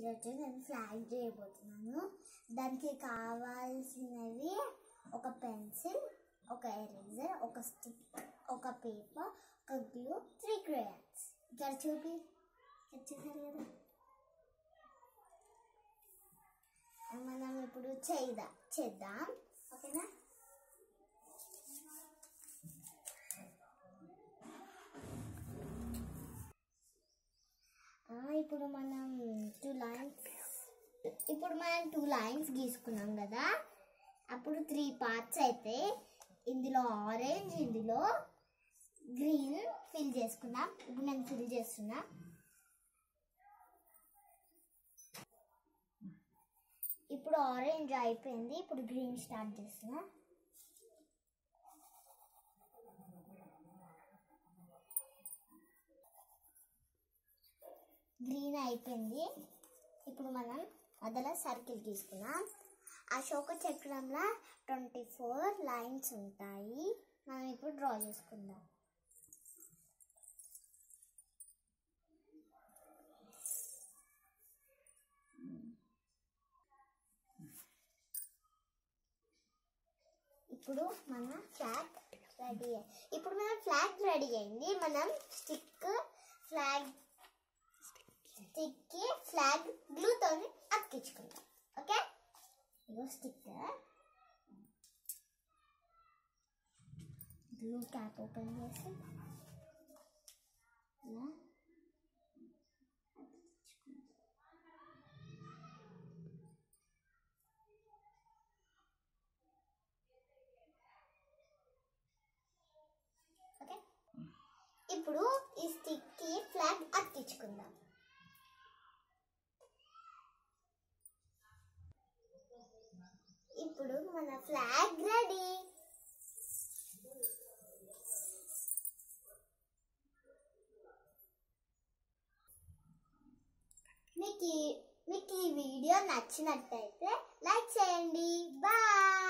ఈరోజు నేను ఫ్లాగ్ చేయబోతున్నాను దానికి కావాల్సినవి ఒక పెన్సిల్ ఒక ఎరేజర్ ఒక స్టిక్ ఒక పేపర్ ఒక గ్లూ త్రీ క్రేయాన్స్ ఇక్కడ చూపి ఇక్కడ చూసారు కదా మనం ఇప్పుడు చేద్దాం చేద్దాం ఓకేనా ఆ, ఇప్పుడు మనం టూ లైన్స్ ఇప్పుడు మనం టూ లైన్స్ గీసుకున్నాం కదా అప్పుడు త్రీ పార్ట్స్ అయితే ఇందులో ఆరెంజ్ ఇందులో గ్రీన్ ఫిల్ చేసుకున్నాం ఇప్పుడు నేను ఫిల్ చేస్తున్నా ఇప్పుడు ఆరెంజ్ అయిపోయింది ఇప్పుడు గ్రీన్ స్టార్ట్ చేస్తున్నా గ్రీన్ అయిపోయింది ఇప్పుడు మనం అదలా సర్కిల్ తీసుకున్నాం అశోక చక్రంలో ట్వంటీ ఫోర్ లైన్స్ ఉంటాయి మనం ఇప్పుడు డ్రా చేసుకుందాం ఇప్పుడు మన ఫ్లాగ్ రెడీ ఇప్పుడు మన ఫ్లాగ్ రెడీ అయింది మనం స్టిక్ ఫ్లాగ్ స్టిక్ ఫ్లాగ్ గ్లూతో అతికించుకుందాం ఓకే ఇగో స్టిక్ గ్లూ క్యాప్ ఓపెన్ చేసి ఇలా అతికించుకుందాం. ఓకే ఇప్పుడు ఈ స్టిక్ కి ఫ్లాగ్ అతికించుకుందాం ఇప్పుడు మన ఫ్లాగ్ రెడీ మీకు ఈ- మీకు ఈ వీడియో నచ్చినట్టయితే లైక్ చేయండి బాయ్